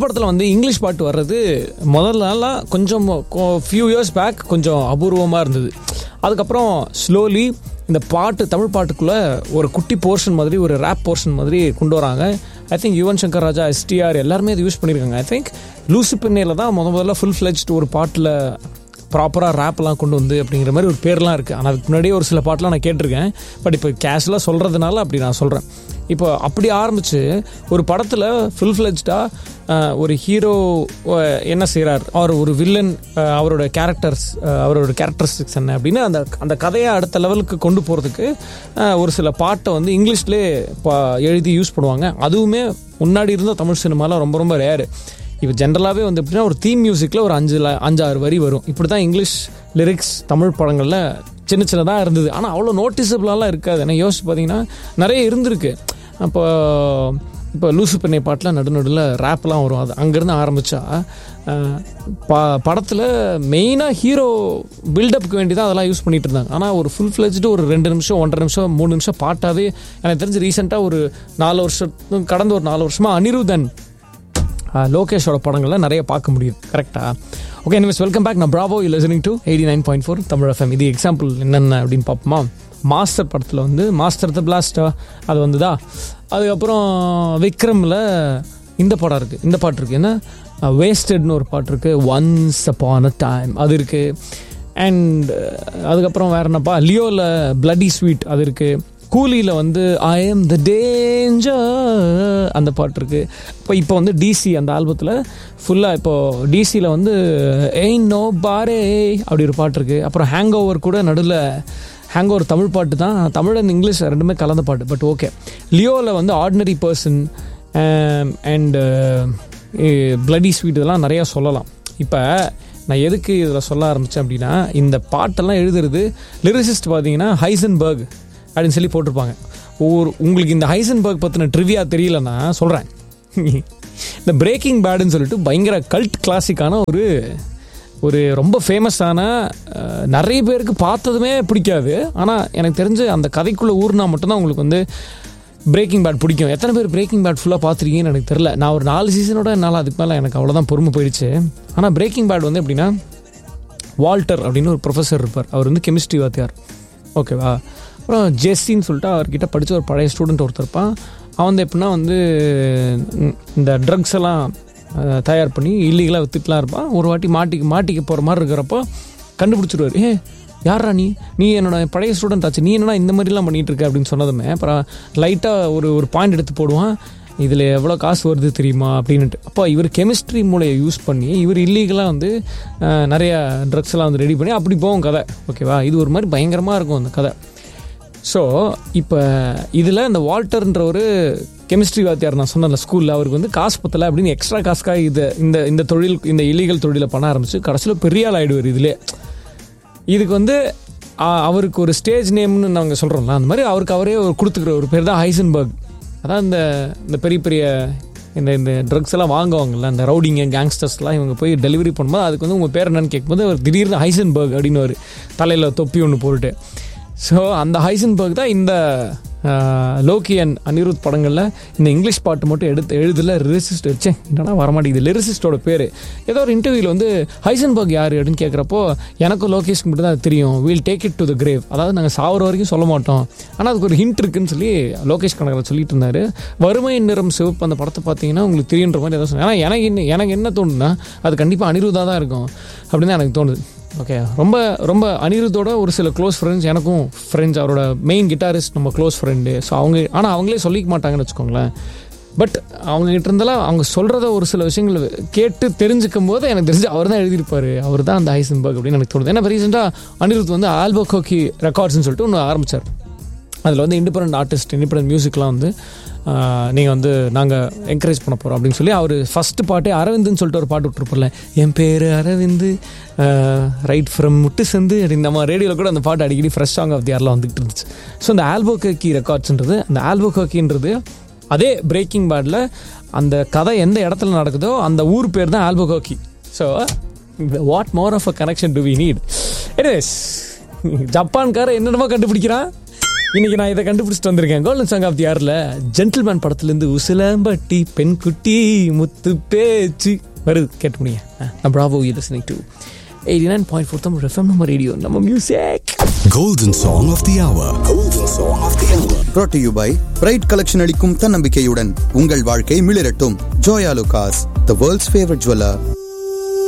படத்தில் வந்து இங்கிலீஷ் பாட்டு வர்றது முதல்லலாம் கொஞ்சம் ஃபியூ இயர்ஸ் பேக் கொஞ்சம் அபூர்வமாக இருந்தது அதுக்கப்புறம் ஸ்லோலி இந்த பாட்டு தமிழ் பாட்டுக்குள்ளே ஒரு குட்டி போர்ஷன் மாதிரி ஒரு ரேப் போர்ஷன் மாதிரி கொண்டு வராங்க I think Yuvan Shankar Raja STR எல்லாருமே அது யூஸ் பண்ணியிருக்காங்க ஐ திங்க் லூசு பெண்ணையில் தான் முத முதல்ல ஃபுல் ஃப்ளெஜ்ட் ஒரு பாட்டில் ப்ராப்பராக ரேப்லாம் கொண்டு வந்து அப்படிங்கிற மாதிரி ஒரு பேர்லாம் இருக்குது ஆனால் அதுக்கு முன்னாடியே ஒரு சில பாட்டெலாம் நான் கேட்டிருக்கேன் பட் இப்போ கேஷுவலாக சொல்கிறதுனால அப்படி நான் சொல்கிறேன் இப்போ அப்படி ஆரம்பித்து ஒரு படத்தில் ஃபுல் ஃப்ளெஜ்டாக ஒரு ஹீரோ என்ன செய்கிறார் அவர் ஒரு வில்லன் அவரோட கேரக்டர்ஸ் அவரோட கேரக்டரிஸ்டிக்ஸ் என்ன அப்படின்னு அந்த அந்த கதையை அடுத்த லெவலுக்கு கொண்டு போகிறதுக்கு ஒரு சில பாட்டை வந்து இங்கிலீஷ்லேயே பா எழுதி யூஸ் பண்ணுவாங்க அதுவுமே முன்னாடி இருந்த தமிழ் சினிமாவில் ரொம்ப ரொம்ப ரேரு இப்போ ஜென்ரலாகவே வந்து எப்படின்னா ஒரு தீம் மியூசிக்கில் ஒரு அஞ்சு அஞ்சாறு வரி வரும் இப்படி தான் இங்கிலீஷ் லிரிக்ஸ் தமிழ் படங்களில் சின்ன சின்னதாக இருந்தது ஆனால் அவ்வளோ நோட்டிசபிளாலாம் இருக்காது ஏன்னா யோசிச்சு பார்த்தீங்கன்னா நிறைய இருந்திருக்கு அப்போ இப்போ லூசு பெண்ணை பாட்டில் நடு நடுவில் ரேப்லாம் வரும் அது அங்கேருந்து ஆரம்பித்தா ப படத்தில் மெயினாக ஹீரோ பில்டப்புக்கு வேண்டி தான் அதெல்லாம் யூஸ் பண்ணிட்டு இருந்தாங்க ஆனால் ஒரு ஃபுல் ஃப்ளெஜ்டு ஒரு ரெண்டு நிமிஷம் ஒன்றரை நிமிஷம் மூணு நிமிஷம் பாட்டாவே எனக்கு தெரிஞ்சு ரீசெண்டாக ஒரு நாலு வருஷம் கடந்த ஒரு நாலு வருஷமாக அனிருதன் லோகேஷோட படங்களில் நிறைய பார்க்க முடியுது கரெக்டாக ஓகே எனிவேஸ் வெல்கம் பேக் நான் bravo you listening to eighty nine point four Tamil FM இது எக்ஸாம்பிள் என்னென்ன அப்படின்னு பார்ப்போமா மாஸ்டர் படத்தில் வந்து மாஸ்டர் த பிளாஸ்டா அது வந்துதா அதுக்கப்புறம் விக்ரமில் இந்த படம் இருக்குது இந்த பாட்டு இருக்குது என்ன வேஸ்டட்னு ஒரு பாட்டு இருக்குது ஒன்ஸ் அப்பான் அ டைம் அது இருக்குது அண்ட் அதுக்கப்புறம் வேற என்னப்பா லியோவில் பிளட்டி ஸ்வீட் அது இருக்குது கூலியில் வந்து ஐ எம் த டேஞ்சர் அந்த பாட்டு இருக்குது இப்போ இப்போ வந்து டிசி அந்த ஆல்பத்தில் ஃபுல்லாக இப்போது டிசியில் வந்து எயின் நோ பாரே அப்படி ஒரு பாட்டு இருக்குது அப்புறம் ஹேங் ஓவர் கூட நடுவில் ஹேங் ஓவர் தமிழ் பாட்டு தான் தமிழ் அண்ட் இங்கிலீஷ் ரெண்டுமே கலந்த பாட்டு பட் ஓகே லியோவில் வந்து ordinary person and bloody sweet இதெல்லாம் நிறையா சொல்லலாம் இப்போ நான் எதுக்கு இதில் சொல்ல ஆரம்பித்தேன் அப்படின்னா இந்த பாட்டெல்லாம் எழுதுறது லிரிசிஸ்ட் பார்த்தீங்கன்னா ஹைசன்பர்க் அப்படின்னு சொல்லி போட்டிருப்பாங்க ஒரு உங்களுக்கு இந்த ஹைசன்பர்க் பற்றின ட்ரிவியா தெரியலன்னா சொல்கிறேன் இந்த பிரேக்கிங் பேடுன்னு சொல்லிட்டு பயங்கர கல்ட் கிளாசிக்கான ஒரு ஒரு ரொம்ப ஃபேமஸான நிறைய பேருக்கு பார்த்ததுமே பிடிக்காது ஆனால் எனக்கு தெரிஞ்சு அந்த கதைக்குள்ளே ஊர்னா மட்டும்தான் உங்களுக்கு வந்து பிரேக்கிங் பேட் பிடிக்கும் எத்தனை பேர் பிரேக்கிங் பேட் ஃபுல்லாக பார்த்துருக்கீங்கன்னு எனக்கு தெரில நான் ஒரு நாலு சீசனோட என்னால் அதுக்கு மேலே எனக்கு அவ்வளோதான் பொறுமை போயிடுச்சு ஆனால் பிரேக்கிங் பேட் வந்து எப்படின்னா வால்டர் அப்படின்னு ஒரு ப்ரொஃபஸர் இருப்பார் அவர் வந்து கெமிஸ்ட்ரி வாத்தியார் ஓகேவா அப்புறம் ஜெஸ்ஸின்னு சொல்லிட்டு அவர்கிட்ட படித்த ஒரு பழைய ஸ்டூடெண்ட் ஒருத்தர் இருப்பான் அவன் வந்து எப்படின்னா வந்து இந்த ட்ரக்ஸ் எல்லாம் தயார் பண்ணி இல்லீகலாக வித்துட்டுலாம் இருப்பான் ஒரு வாட்டி மாட்டிக்கு மாட்டிக்க போகிற மாதிரி இருக்கிறப்போ கண்டுபிடிச்சிருவார் ஏ யாரா நீ நீ என்னோட பழைய ஸ்டூடெண்ட் ஆச்சு நீ என்னடா இந்த மாதிரிலாம் பண்ணிகிட்டு இருக்க அப்படின்னு சொன்னதுமே அப்புறம் லைட்டாக ஒரு ஒரு பாயிண்ட் எடுத்து போடுவான் இதில் எவ்வளோ காசு வருது தெரியுமா அப்படின்ட்டு அப்போ இவர் கெமிஸ்ட்ரி மூலையை யூஸ் பண்ணி இவர் இல்லீகலாக வந்து நிறைய ட்ரக்ஸ் எல்லாம் வந்து ரெடி பண்ணி அப்படி போகும் கதை ஓகேவா இது ஒரு மாதிரி பயங்கரமாக இருக்கும் அந்த கதை ஸோ இப்போ இதில் இந்த வால்டர்ன்ற ஒரு கெமிஸ்ட்ரி வாத்தியார் நான் சொன்னல ஸ்கூலில் அவருக்கு வந்து காசு பத்தலை அப்படின்னு எக்ஸ்ட்ரா காசுக்காக இது இந்த இந்த தொழில் இந்த இல்லீகல் தொழிலை பண்ண ஆரம்பிச்சு கடைசியில் பெரிய ஆள் ஆகிடுவார் இதிலே இதுக்கு வந்து அவருக்கு ஒரு ஸ்டேஜ் நேம்னு நாங்கள் சொல்கிறோம்ல அந்த மாதிரி அவருக்கு அவரே ஒரு கொடுத்துக்கிற ஒரு பேர் தான் ஹைசன்பர்க் அதான் இந்த இந்த பெரிய பெரிய இந்த இந்த ட்ரக்ஸ் எல்லாம் வாங்குவாங்கல்ல இந்த ரவுடிங்க கேங்ஸ்டர்ஸ்லாம் இவங்க போய் டெலிவரி பண்ணும்போது அதுக்கு வந்து உங்கள் பேர் என்னன்னு கேட்கும்போது அவர் திடீர்னு ஹைசன்பர்க் அப்படின்னு ஒரு தலையில் தொப்பி ஒன்று போட்டு ஸோ அந்த ஹைசன்பர்க் தான் இந்த லோக்கியன் அனிருத் படங்களில் இந்த இங்கிலீஷ் பாட்டு மட்டும் எடுத்து எழுதல லிரிசிஸ்ட் வச்சேன் என்னன்னா வரமாட்டேங்குது லிரிசிஸ்டோட பேர் ஏதோ ஒரு இன்டர்வியூவில் வந்து ஹைசன்பர்க் யார் அப்படின்னு கேட்குறப்போ எனக்கும் லோகேஷ்க்கு மட்டும் தான் தெரியும் we'll take it to the grave அதாவது நாங்கள் சாவர வரைக்கும் சொல்ல மாட்டோம் ஆனால் அதுக்கு ஒரு ஹிண்ட் இருக்குன்னு சொல்லி லோகேஷ் கணக்கில் சொல்லிட்டு இருந்தார் வறுமை நிறம் சிவப்பு அந்த படத்தை பார்த்தீங்கன்னா உங்களுக்கு தெரியுன்ற மாதிரி ஏதோ சொன்னேன் ஆனால் எனக்கு என்ன எனக்கு என்ன தோணுதுன்னா அது கண்டிப்பாக அனிருத்தாக தான் இருக்கும் அப்படின்னு தான் எனக்கு தோணுது ஓகே ரொம்ப ரொம்ப அனிருத்தோட ஒரு சில க்ளோஸ் ஃப்ரெண்ட்ஸ் எனக்கும் ஃப்ரெண்ட்ஸ் அவரோட மெயின் கிட்டாரிஸ்ட் நம்ம க்ளோஸ் ஃப்ரெண்டு ஸோ அவங்க ஆனால் அவங்களே சொல்லிக்க மாட்டாங்கன்னு வச்சுக்கோங்களேன் பட் அவங்க கிட்ட இருந்தாலும் அவங்க சொல்கிறத ஒரு சில விஷயங்கள் கேட்டு தெரிஞ்சுக்கும் போது எனக்கு தெரிஞ்சு அவர் தான் எழுதியிருப்பார் அவர் தான் அந்த ஹைசன்பர்க் அப்படின்னு எனக்கு தோணுது ஏன்னா ரீசெண்டாக அனிருத் வந்து ஆல்போகோக்கி ரெக்கார்ட்ஸ்னு சொல்லிட்டு ஒன்று ஆரம்பித்தார் அதில் வந்து இண்டிபெண்ட் ஆர்டிஸ்ட் இண்டிபெண்ட் மியூசிக்லாம் வந்து நீங்கள் வந்து நாங்கள் என்கரேஜ் பண்ண போகிறோம் அப்படின்னு சொல்லி அவர் ஃபஸ்ட்டு பாட்டே அரவிந்துன்னு சொல்லிட்டு ஒரு பாட்டு விட்டுருப்போம்ல என் பேர் அரவிந்து ரைட் ஃப்ரம் முட்டு செந்து இந்த மாதிரி ரேடியோவில் கூட அந்த பாட்டு அடிக்கடி ஃப்ரெஷ் சாங் ஆஃப் தி இயர்லாம் வந்துகிட்டு இருந்துச்சு ஸோ அந்த ஆல்போகி ரெக்கார்ட்ஸ்ன்றது அந்த ஆல்போகோக்கின்றது அதே பிரேக்கிங் பேடில் அந்த கதை எந்த இடத்துல நடக்குதோ அந்த ஊர் பேர் தான் ஆல்போகோக்கி so what more of a connection do we need anyways ஜப்பான்கார என்னென்னமோ கண்டுபிடிக்கிறான் இன்னைக்கு நான் இதை கண்டுபிடிச்சிட்டு வந்திருக்கேன் கோல்டன் சாங் ஆஃப் தி இயர்ல ஜென்டில்மேன் படத்துல இருந்து உசிலம்பட்டி பெண் குட்டி முத்து பேச்சு வருது கேட்டு முடியுங்க நான் bravo you listening to eighty nine point four Tamil FM நம்ம ரேடியோ நம்ம music Golden Song of the Hour. Golden Song of the Hour. brought to you by bright collection அளிக்கும் தன்னம்பிக்கையுடன் உங்கள் வாழ்க்கை மிளிரட்டும் Joyalukkas the world's favourite jeweller